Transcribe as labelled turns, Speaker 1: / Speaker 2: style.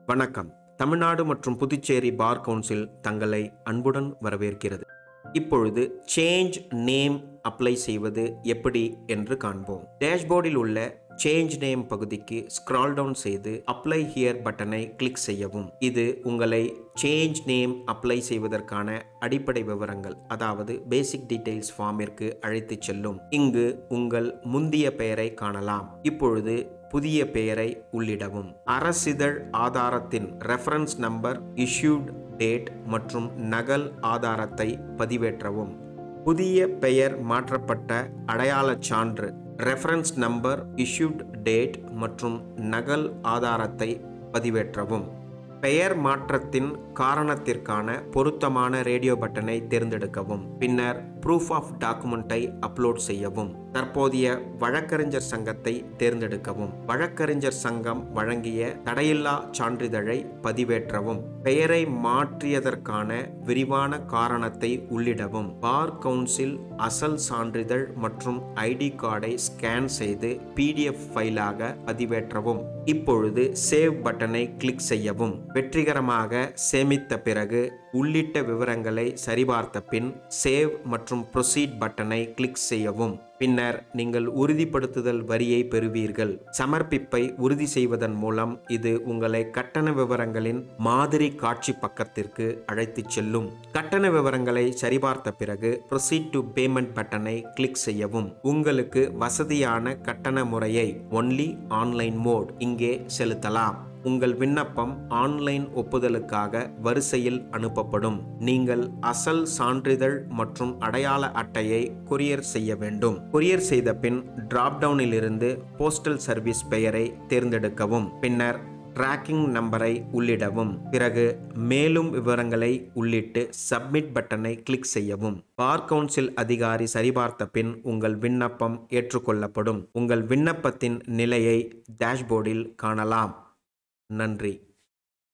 Speaker 1: வணக்கம் தமிழ்நாடு மற்றும் Puducherry bar council தங்களை அன்புடன் வரவேற்கிறது இப்பொழுது சேஞ்ச் நேம் அப்ளை செய்வது எப்படி என்று காண்போம் டேஷ்போர்டில் உள்ள சேஞ்ச் நேம் பகுதிக்கு ஸ்க்ரால் டவுன் செய்து அப்ளை ஹியர் பட்டனை கிளிக் செய்யவும் இது உங்களை சேஞ்ச் நேம் அப்ளை செய்வதற்கான அடிப்படை விவரங்கள் அதாவது பேசிக் டீடைல்ஸ் ஃபார்மிற்கு அழைத்து செல்லும் இங்கு உங்கள் முந்திய பெயரை காணலாம் இப்பொழுது புதிய பெயரை உள்ளிடவும் அரசிதழ் ஆதாரத்தின் ரெஃபரன்ஸ் நம்பர் இஷ்யூட் டேட் மற்றும் நகல் ஆதாரத்தை பதிவேற்றவும் புதிய பெயர் மாற்றப்பட்ட அடையாளச் சான்று ரெஃபரன்ஸ் நம்பர் இஷ்யூட் டேட் மற்றும் நகல் ஆதாரத்தை பதிவேற்றவும் பெயர் மாற்றத்தின் காரணத்திற்கான பொருத்தமான ரேடியோ பட்டனை தேர்ந்தெடுக்கவும் பின்னர் ப்ரூஃப் ஆஃப் டாக்குமெண்ட்டை அப்லோட் செய்யவும் தற்போதைய வழக்கறிஞர் சங்கத்தை தேர்ந்தெடுக்கவும் வழக்கறிஞர் சங்கம் வழங்கிய தடையில்லா சான்றிதழை பதிவேற்றவும் பெயரை மாற்றியதற்கான விரிவான காரணத்தை உள்ளிடவும் பார் கவுன்சில் அசல் சான்றிதழ் மற்றும் ஐடி கார்டை ஸ்கேன் செய்து பிடிஎஃப் ஃபைலாக பதிவேற்றவும் இப்பொழுது சேவ் பட்டனை கிளிக் செய்யவும் வெற்றிகரமாக சேமித்த பிறகு உள்ளிட்ட விவரங்களை சரிபார்த்த பின் சேவ் மற்றும் ப்ரொசீட் பட்டனை கிளிக் செய்யவும் பின்னர் நீங்கள் உறுதிப்படுத்துதல் வரியை பெறுவீர்கள் சமர்ப்பிப்பை உறுதி செய்வதன் மூலம் இது உங்களை கட்டண விவரங்களின் மாதிரி காட்சி பக்கத்திற்கு அழைத்துச் செல்லும் கட்டண விவரங்களை சரிபார்த்த பிறகு ப்ரொசீட் டு பேமெண்ட் பட்டனை கிளிக் செய்யவும் உங்களுக்கு வசதியான கட்டண முறையை ஒன்லி ஆன்லைன் மோட் இங்கே செலுத்தலாம் உங்கள் விண்ணப்பம் ஆன்லைன் ஒப்புதலுக்காக வரிசையில் அனுப்பப்படும் நீங்கள் அசல் சான்றிதழ் மற்றும் அடையாள அட்டையை கொரியர் செய்ய வேண்டும் கொரியர் செய்த பின் டிராப் டவுனில் இருந்து போஸ்டல் சர்வீஸ் பெயரை தேர்ந்தெடுக்கவும் பின்னர் ட்ராக்கிங் நம்பரை உள்ளிடவும் பிறகு மேலும் விவரங்களை உள்ளிட்டு சப்மிட் பட்டனை கிளிக் செய்யவும் பார் கவுன்சில் அதிகாரி சரிபார்த்த பின் உங்கள் விண்ணப்பம் ஏற்றுக்கொள்ளப்படும் உங்கள் விண்ணப்பத்தின் நிலையை டேஷ்போர்டில் காணலாம் நன்றி